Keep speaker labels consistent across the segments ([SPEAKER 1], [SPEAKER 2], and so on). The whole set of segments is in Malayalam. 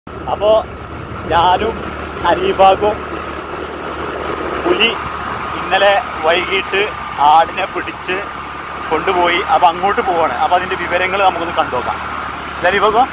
[SPEAKER 1] അപ്പോൾ ഞാനും ഹനീഫാക്കും പുലി ഇന്നലെ വൈകിട്ട് ആടിനെ പിടിച്ച് കൊണ്ടുപോയി അപ്പോൾ അങ്ങോട്ട് പോവാണ് അപ്പോൾ അതിൻ്റെ വിവരങ്ങൾ നമുക്കൊന്ന് കണ്ടുനോക്കാം ഹനീഫാക്കോ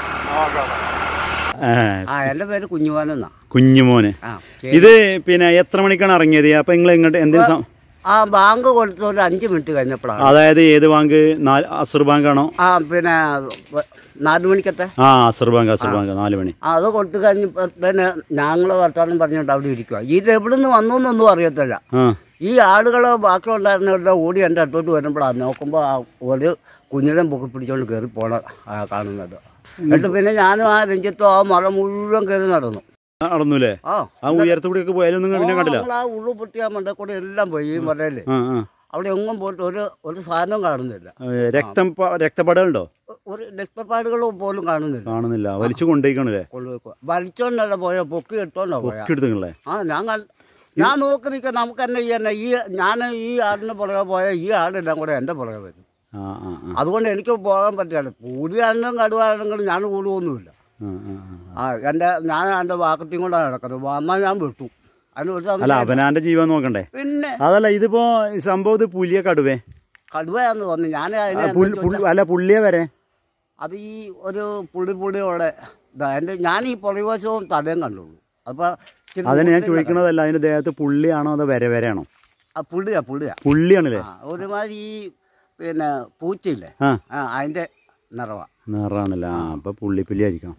[SPEAKER 2] ആ എൻ്റെ പേര് കുഞ്ഞുവാനെന്നാ
[SPEAKER 1] കുഞ്ഞുമോന്
[SPEAKER 2] ആ
[SPEAKER 1] ഇത് പിന്നെ എത്ര മണിക്കാണ് ഇറങ്ങിയത് അപ്പൊ നിങ്ങൾ എങ്ങോട്ട് എന്തെങ്കിലും സം-
[SPEAKER 2] ആ ബാങ്ക് കൊടുത്ത ഒരു അഞ്ച് മിനിറ്റ് കഴിഞ്ഞപ്പോഴാണ്
[SPEAKER 1] അതായത് ഏത് ബാങ്ക് നാല് അസർ ബാങ്ക് ആണോ
[SPEAKER 2] ആ പിന്നെ വ- നാല് മണിക്കത്തെ
[SPEAKER 1] ആ അസർ ബാങ്ക് അസർ ബാങ്ക് നാല് മണി
[SPEAKER 2] ആ, അത് കൊടുത്തു കഴിഞ്ഞപ്പോൾ പിന്നെ ഞങ്ങൾ വർത്താനം പറഞ്ഞുകൊണ്ട് അവിടെ ഇരിക്കുക ഇത് എവിടെ നിന്ന് വന്നു എന്നൊന്നും അറിയത്തില്ല
[SPEAKER 1] ആ
[SPEAKER 2] ഈ ആളുകൾ ബാക്കി ഉണ്ടായിരുന്നവരുടെ ഓടി എൻ്റെ അടുത്തോട്ട് വരുമ്പോഴാണ് നോക്കുമ്പോൾ ആ ഒരു കുഞ്ഞിനെ പൊക്കി പിടിച്ചുകൊണ്ട് കയറി പോണ ആ കാണുന്നത് എന്നിട്ട് പിന്നെ ഞാനും ആ രഞ്ജിത്തും ആ മഴ മുഴുവൻ കയറി നടന്നു
[SPEAKER 1] നടന്നൂലേ
[SPEAKER 2] ആ
[SPEAKER 1] ആ ഉയരത്തുകൂടിയൊക്കെ പോയാലും നിങ്ങൾ പിന്നെ കണ്ടില്ല
[SPEAKER 2] ഞങ്ങൾ ആ ഉള്ളു പൊട്ടിയ മണ്ട കൂടെ എല്ലാം പോയി ഈ മറയില്
[SPEAKER 1] ആ ആ
[SPEAKER 2] അവിടെ എങ്ങും പോയിട്ട് ഒരു ഒരു സാധനവും കാണുന്നില്ല
[SPEAKER 1] ഏ, രക്തം പ- രക്തപ്പാടുകളുണ്ടോ
[SPEAKER 2] ഒ- ഒരു രക്തപ്പാടുകളും പോലും കാണുന്നില്ല
[SPEAKER 1] കാണുന്നില്ല വലിച്ചു കൊണ്ടേക്കണല്ലേ
[SPEAKER 2] കൊണ്ടുപോയി വലിച്ചോണ്ടല്ല പോയ പൊക്കി ഇട്ടോണ്ടാ പോയ
[SPEAKER 1] പൊക്കിയെടുത്തുങ്ങളെ
[SPEAKER 2] ആ ഞാൻ കണ്ട- ഞാൻ നോക്കി നിൽക്കാൻ നമുക്ക് തന്നെ ഈ തന്നെ ഈ ഞാൻ ഈ ആടിന് പുറകെ പോയ ഈ ആടെല്ലാം കൂടെ എൻ്റെ പുറകെ വരും
[SPEAKER 1] ആ ആ ആ
[SPEAKER 2] അതുകൊണ്ട് എനിക്ക് പോകാൻ പറ്റില്ല കൂടിയാണെങ്കിലും കടുവാണെങ്കിലും ഞാൻ കൂടുകയൊന്നുമില്ല
[SPEAKER 1] ആ, ആ, ആ.
[SPEAKER 2] ആ എൻ്റെ ഞാൻ എൻ്റെ വാക്കത്തെയും കൊണ്ടാണ് നടക്കുന്നത് വന്നാൽ ഞാൻ വിട്ടു അതിന് ഒരു
[SPEAKER 1] അല്ല
[SPEAKER 2] സംശയം
[SPEAKER 1] അവനാന്റെ ജീവൻ നോക്കണ്ടേ
[SPEAKER 2] പിന്നെ
[SPEAKER 1] അതല്ല ഇതിപ്പോ ഈ സംഭവം ഇത് പുലിയെ കടുവേ
[SPEAKER 2] കടുവയാന്ന് തോന്നി ഞാൻ
[SPEAKER 1] ആ,
[SPEAKER 2] അതിനെ
[SPEAKER 1] പുൽ- പുൽ- അല്ല പുള്ളിയെ വരെ
[SPEAKER 2] അത് ഈ ഒരു പുളി പുളിയോടെ ഇതാ എൻ്റെ ഞാൻ ഈ പുറകുവശവും തലയും കണ്ടുള്ളൂ അപ്പോൾ
[SPEAKER 1] അതിന് ഞാൻ ചോദിക്കണതല്ല അതിന്റെ ദേഹത്ത് പുള്ളിയാണോ അതോ വര വരെയാണോ
[SPEAKER 2] ആ പുള്ളിയാ പുള്ളിയാ
[SPEAKER 1] പുള്ളിയാണല്ലേ
[SPEAKER 2] ആ ഒരുമാതിരി ഈ പിന്നെ പൂച്ചയില്ലേ
[SPEAKER 1] ആ
[SPEAKER 2] ആ അതിൻ്റെ നിറവാ
[SPEAKER 1] നിറാണല്ലേ ആ അപ്പൊ പുള്ളിപ്പുലി ആയിരിക്കണം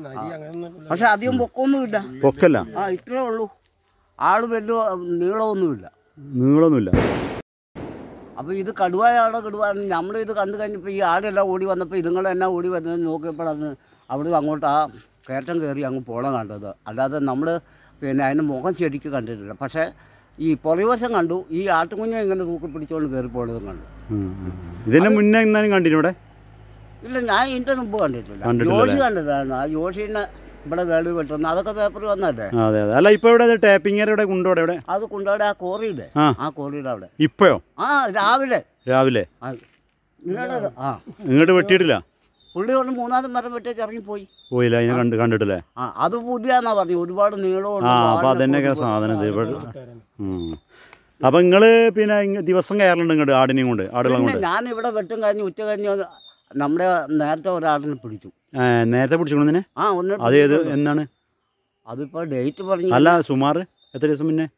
[SPEAKER 2] പക്ഷെ അധികം പൊക്കമൊന്നുമില്ല
[SPEAKER 1] പൊക്കല്ല
[SPEAKER 2] ആ ഇത്രേ ഉള്ളൂ ആള് വലിയ നീളമൊന്നുമില്ല
[SPEAKER 1] നീളൊന്നുമില്ല
[SPEAKER 2] അപ്പോൾ ഇത് കടുവയാണോ കടുവയാണ് നമ്മൾ ഇത് കണ്ടു കഴിഞ്ഞപ്പോൾ ഈ ആടെല്ലാം ഓടി വന്നപ്പോൾ ഇതുങ്ങളെല്ലാം ഓടി വരുന്നത് നോക്കിയപ്പോഴാണ് അവിടെ അങ്ങോട്ട് ആ കയറ്റം കയറി അങ്ങ് പോണം കണ്ടത് അല്ലാതെ നമ്മൾ പിന്നെ അതിന് മുഖം ശരിക്കും കണ്ടിട്ടില്ല പക്ഷേ ഈ പുറകുവശം കണ്ടു ഈ ആട്ടുകുഞ്ഞെ ഇങ്ങനെ തൂക്കി പിടിച്ചുകൊണ്ട് കയറി പോണതും കണ്ടു
[SPEAKER 1] ഉം, ഉം, ഉം. ഇതിന്റെ മുന്നേ എന്നാലും കണ്ടിനു ഇവിടെ
[SPEAKER 2] ഇല്ല ഞാൻ ഇതിൻ്റെ മുമ്പ് കണ്ടിട്ടില്ല
[SPEAKER 1] കണ്ടിട്ടില്ല
[SPEAKER 2] ജോഷി കണ്ടിട്ടാണ് ആ ജോഷിനെ ഇവിടെ വേളി വെട്ടുന്നത് അതൊക്കെ പേപ്പറിൽ വന്നല്ലേ
[SPEAKER 1] ആ, അതെ അതെ അല്ല ഇപ്പൊ ഇവിടെ ടാപ്പിംഗ് ഇവിടെ ഉണ്ടോ ഇവിടെ ഇവിടെ
[SPEAKER 2] അത് കൊണ്ടുപോയി ആ കോറിയില്ലേ
[SPEAKER 1] ആ.
[SPEAKER 2] ആ കോറിയുടെ അവിടെ
[SPEAKER 1] ഇപ്പോഴോ
[SPEAKER 2] ആ രാവിലെ
[SPEAKER 1] രാവിലെ
[SPEAKER 2] ആ നിങ്ങളുടെ ആ
[SPEAKER 1] ഇങ്ങോട്ട് വെട്ടിയിട്ടില്ല
[SPEAKER 2] പുള്ളി കൊണ്ട് മൂന്നാല് മരം വെട്ടേക്ക് ഇറങ്ങിപ്പോയി
[SPEAKER 1] പോയില്ല അതിനെ കണ്ട് കണ്ടിട്ടില്ലേ
[SPEAKER 2] ആ അത് പുതിയാന്നാ പറഞ്ഞു ഒരുപാട് നീളമുണ്ട്
[SPEAKER 1] ആ അപ്പൊ
[SPEAKER 2] വാലിന്
[SPEAKER 1] അതന്നെയൊക്കെ
[SPEAKER 2] പൊടി-
[SPEAKER 1] സാധനം ഇത് ഇവിടെ ഉം. അപ്പൊ നിങ്ങള് പിന്നെ ഇങ്ങ- ദിവസം കയറലുണ്ട് ഇങ്ങോട്ട് ആടിനെയും കൊണ്ട് ആടുകളും
[SPEAKER 2] പിന്നെ
[SPEAKER 1] കൊണ്ട്
[SPEAKER 2] ഞാൻ ഇവിടെ വെട്ടും കഴിഞ്ഞ് ഉച്ച കഴിഞ്ഞ് വന്ന് നമ്മുടെ നേരത്തെ ഒരാളിനെ പിടിച്ചു
[SPEAKER 1] ഏ, നേരത്തെ പിടിച്ചിരുന്നതിനെ
[SPEAKER 2] ആ ഒന്ന്
[SPEAKER 1] അത് ഏത് എന്നാണ്
[SPEAKER 2] അതിപ്പോ ഡേറ്റ് പറഞ്ഞു
[SPEAKER 1] അല്ല സുമാർ എത്ര ദിവസം മുന്നേ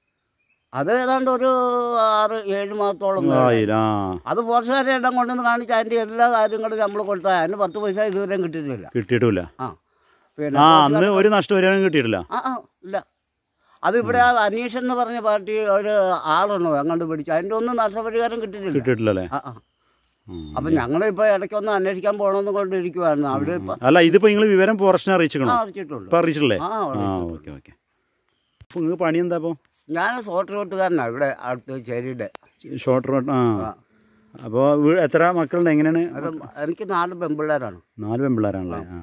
[SPEAKER 2] അത് ഏതാണ്ട് ഒരു ആറ് ഏഴ് മാസത്തോളം കഴിഞ്ഞു.
[SPEAKER 1] ആയില്ല ആ
[SPEAKER 2] അത് പോർച്ചുകാരെ എല്ലാം കൊണ്ടുവന്ന് കാണിച്ച് അതിന്റെ എല്ലാ കാര്യങ്ങളും നമ്മൾ കൊടുത്താൽ അതിന് പത്ത് പൈസ ഇതുവരെ കിട്ടിയിട്ടില്ല
[SPEAKER 1] കിട്ടിയിട്ടില്ല
[SPEAKER 2] ആ പിന്നെ
[SPEAKER 1] ആ അന്ന് ഒരു നഷ്ടപരിഹാരം കിട്ടിയിട്ടില്ല
[SPEAKER 2] ആ ആ ഇല്ല അത് ഇവിടെ ആ അനീഷ് എന്ന് പറഞ്ഞ പാർട്ടി ഒരു ആളെണ്ണോ അങ്ങോട്ട് പിടിച്ചു അതിന്റെ ഒന്നും നഷ്ടപരിഹാരം കിട്ടിയിട്ടില്ല
[SPEAKER 1] കിട്ടിയിട്ടില്ലല്ലേ
[SPEAKER 2] ആ ആ
[SPEAKER 1] ഉം.
[SPEAKER 2] അപ്പൊ ഞങ്ങളിപ്പോ ഇടയ്ക്കൊന്ന് അന്വേഷിക്കാൻ പോകണമെന്ന് കൊണ്ടിരിക്കുവായിരുന്നു അവിടെ ഇപ്പൊ
[SPEAKER 1] അല്ല ഇതിപ്പോ നിങ്ങൾ വിവരം ഫോറസ്റ്റിനെ അറിയിച്ചിക്കണോ
[SPEAKER 2] അറിയിച്ചിട്ടുള്ളൂ
[SPEAKER 1] ഇപ്പൊ അറിയിച്ചിട്ടില്ലേ
[SPEAKER 2] ആ
[SPEAKER 1] ആ
[SPEAKER 2] അറിയിച്ചിട്ടുണ്ട്.
[SPEAKER 1] ഓക്കെ ഓക്കെ അപ്പൊ നിങ്ങൾക്ക് പണി എന്താ അപ്പൊ
[SPEAKER 2] ഞാൻ സോട്ട് റോട്ടുകാരനാണ് ഇവിടെ അടുത്ത് ചേരിയുടെ
[SPEAKER 1] ഷോർട്ട് റോഡ് ആ
[SPEAKER 2] ആ.
[SPEAKER 1] അപ്പോൾ എത്ര മക്കളുണ്ട് എങ്ങനെയാണ്
[SPEAKER 2] അത് എനിക്ക് നാല് പെൺപിള്ളേരാണ്
[SPEAKER 1] നാല് പെൺപിള്ളേരാണല്ലേ ആ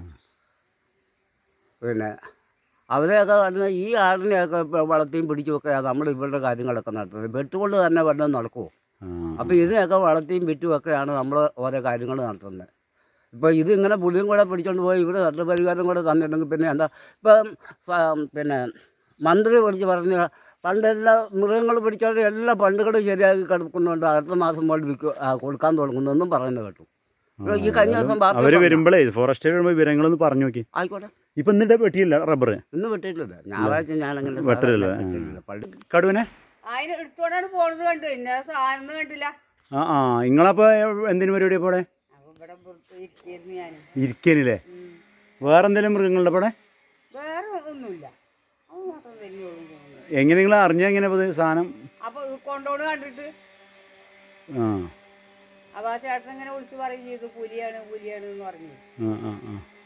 [SPEAKER 2] പിന്നെ അവരെയൊക്കെ വരുന്ന ഈ ആടിനെയൊക്കെ ഇപ്പൊ വളർത്തിയും പിടിച്ചുമൊക്കെ നമ്മൾ ഇവരുടെ കാര്യങ്ങളൊക്കെ നടത്തുന്നത് വെട്ടുകൊണ്ട് തന്നെ വല്ലതും നടക്കുമോ
[SPEAKER 1] ആ.
[SPEAKER 2] അപ്പോൾ ഇതിനെയൊക്കെ വളർത്തിയും വിറ്റുമൊക്കെയാണ് നമ്മൾ ഓരോ കാര്യങ്ങൾ നടത്തുന്നത് ഇപ്പോൾ ഇത് ഇങ്ങനെ പുളിയും കൂടെ പിടിച്ചോണ്ട് പോയി ഇവർ നഷ്ടപരിഹാരം കൂടെ തന്നിട്ടുണ്ടെങ്കിൽ പിന്നെ എന്താ ഇപ്പം സ- പിന്നെ മന്ത്രി വിളിച്ച് പറഞ്ഞ പണ്ടെല്ലാ മൃഗങ്ങൾ പിടിച്ചവരുടെ എല്ലാ ഫണ്ടുകളും ശരിയാക്കി കിടക്കുന്നുണ്ട് അടുത്ത മാസം മുതൽ വിൽക്കുക ആ, കൊടുക്കാൻ തുടങ്ങുന്നെന്നും പറയുന്നത് കേട്ടു ഇപ്പൊ ഈ കഴിഞ്ഞ ദിവസം വാർത്തയിൽ
[SPEAKER 1] അവര്
[SPEAKER 2] വന്നു.
[SPEAKER 1] വരുമ്പോഴേ ഫോറസ്റ്റ് വരുമ്പോൾ വിവരങ്ങളൊന്ന് പറഞ്ഞു നോക്കി
[SPEAKER 2] ആയിക്കോട്ടെ
[SPEAKER 1] ഇപ്പൊ എന്നിട്ട് വെട്ടിയില്ല റബ്ബർ
[SPEAKER 2] ഇന്ന് വെട്ടിയിട്ടില്ല ഞായറാഴ്ച ഞാനങ്ങനെ
[SPEAKER 1] വെട്ടലില്ല,
[SPEAKER 2] സാധാരണ
[SPEAKER 1] ആ.
[SPEAKER 2] വെട്ടലില്ല. പള്ളി
[SPEAKER 1] കടുവനെ
[SPEAKER 3] അതിന് എടുത്തോണ്ടാണ് പോണത് കണ്ടു ഇന്ന സാധനം കണ്ടില്ല
[SPEAKER 1] ആ ആ നിങ്ങളപ്പോ എന്തിനു പരിപാടി അപ്പോൾ ഇവിടെ
[SPEAKER 3] അപ്പൊ ഇവിടെ പുറത്ത് ഇരിക്കുന്നു ഞാൻ
[SPEAKER 1] ഇരിക്കാനില്ലേ വേറെ എന്തെങ്കിലും മൃഗങ്ങളുടെ ഇവിടെ
[SPEAKER 3] വേറെ ഒന്നുമില്ല അത് മാത്രം തന്നെയുള്ളൂ തോന്നുന്നു
[SPEAKER 1] എങ്ങനെ നിങ്ങൾ അറിഞ്ഞ എങ്ങനെ ഇപ്പൊ ഇത് സാധനം
[SPEAKER 3] അപ്പൊ ഇത് കൊണ്ടോണ് കണ്ടിട്ട്
[SPEAKER 1] ആ
[SPEAKER 3] അപ്പൊ ആ ചേട്ടൻ ഇങ്ങനെ വിളിച്ച് പറയും ചെയ്തു പുലിയാണ് പുലിയാണ് എന്ന് പറഞ്ഞു
[SPEAKER 1] ആ ആ ആ